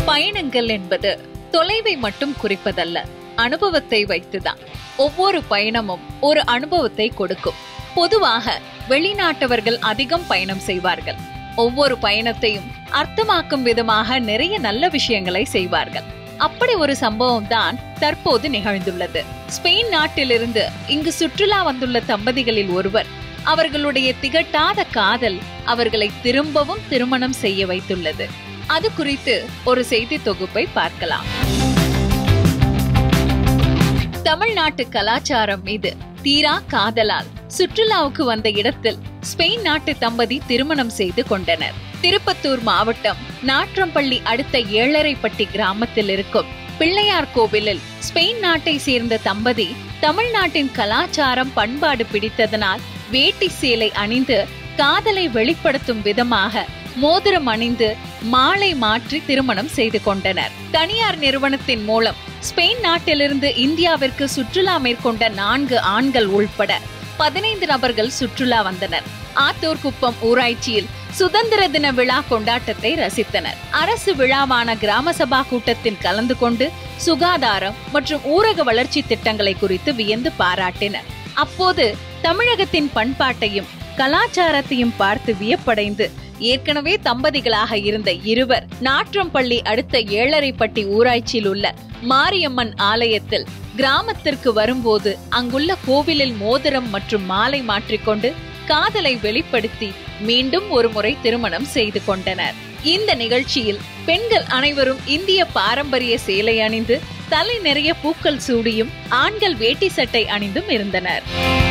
பயணங்கள் என்பது தொலைவை மட்டும் குறிப்பதல்ல அனுபவத்தை வைத்துதான் ஒவ்வொரு பயணமும் ஒரு அனுபவத்தை கொடுக்கும் பொதுவாக வெளிநாட்டவர்கள் அதிகம் பயணம் செய்வார்கள் ஒவ்வொரு பயணத்தையும் அர்த்தமாக்கும் விதமாக நிறைய நல்ல விஷயங்களை செய்வார்கள் அப்படி ஒரு சம்பவம் தான் தற்போது நிகழ்ந்துள்ளது ஸ்பெயின் நாட்டிலிருந்து இங்கு சுற்றுலா வந்துள்ள தம்பதிகளில் ஒருவர் அவர்களுடைய திகட்டாத காதல் அவர்களை திரும்பவும் திருமணம் செய்ய வைத்துள்ளது அது குறித்து ஒரு செய்தி தொகுப்பை பார்க்கலாம் தமிழ்நாட்டு கலாச்சாரம் மீது தீரா காதலால் சுற்றுலாவுக்கு வந்த இடத்தில் ஸ்பெயின் நாட்டு தம்பதி திருமணம் செய்து கொண்டனர் திருப்பத்தூர் மாவட்டம் நாற்றம்பள்ளி அடுத்த ஏழரைப்பட்டி கிராமத்தில் இருக்கும் பிள்ளையார் கோவிலில் ஸ்பெயின் நாட்டை சேர்ந்த தம்பதி தமிழ்நாட்டின் கலாச்சாரம் பண்பாடு பிடித்ததனால் வேட்டி சேலை அணிந்து காதலை வெளிப்படுத்தும் விதமாக மோதிரம் அணிந்து மாலை மாற்றி திருமணம் செய்து கொண்டனர் தனியார் நிறுவனத்தின் மூலம் ஸ்பெயின் நாட்டிலிருந்து இந்தியாவிற்கு சுற்றுலா மேற்கொண்ட நான்கு ஆண்கள் உள்பட பதினைந்து நபர்கள் சுற்றுலா வந்தனர் ஆத்தூர் குப்பம் ஊராட்சியில் சுதந்திர தின விழா கொண்டாட்டத்தை ரசித்தனர் அரசு விழாவான கிராம சபா கூட்டத்தில் கலந்து கொண்டு சுகாதாரம் மற்றும் ஊரக வளர்ச்சி திட்டங்களை குறித்து வியந்து பாராட்டினர் அப்போது தமிழகத்தின் பண்பாட்டையும் கலாச்சாரத்தையும் பார்த்து வியப்படைந்து ஏற்கனவே தம்பதிகளாக இருந்த இருவர் நாற்றம்பள்ளி அடுத்த ஏழரைப்பட்டி ஊராட்சியில் உள்ள மாரியம்மன் ஆலயத்தில் கிராமத்திற்கு வரும்போது அங்குள்ள கோவிலில் மோதிரம் மற்றும் மாலை மாற்றிக்கொண்டு காதலை வெளிப்படுத்தி மீண்டும் ஒரு முறை திருமணம் செய்து கொண்டனர் இந்த நிகழ்ச்சியில் பெண்கள் அனைவரும் இந்திய பாரம்பரிய சேலை அணிந்து தலை நிறைய பூக்கள் சூடியும் ஆண்கள் வேட்டி சட்டை அணிந்தும் இருந்தனர்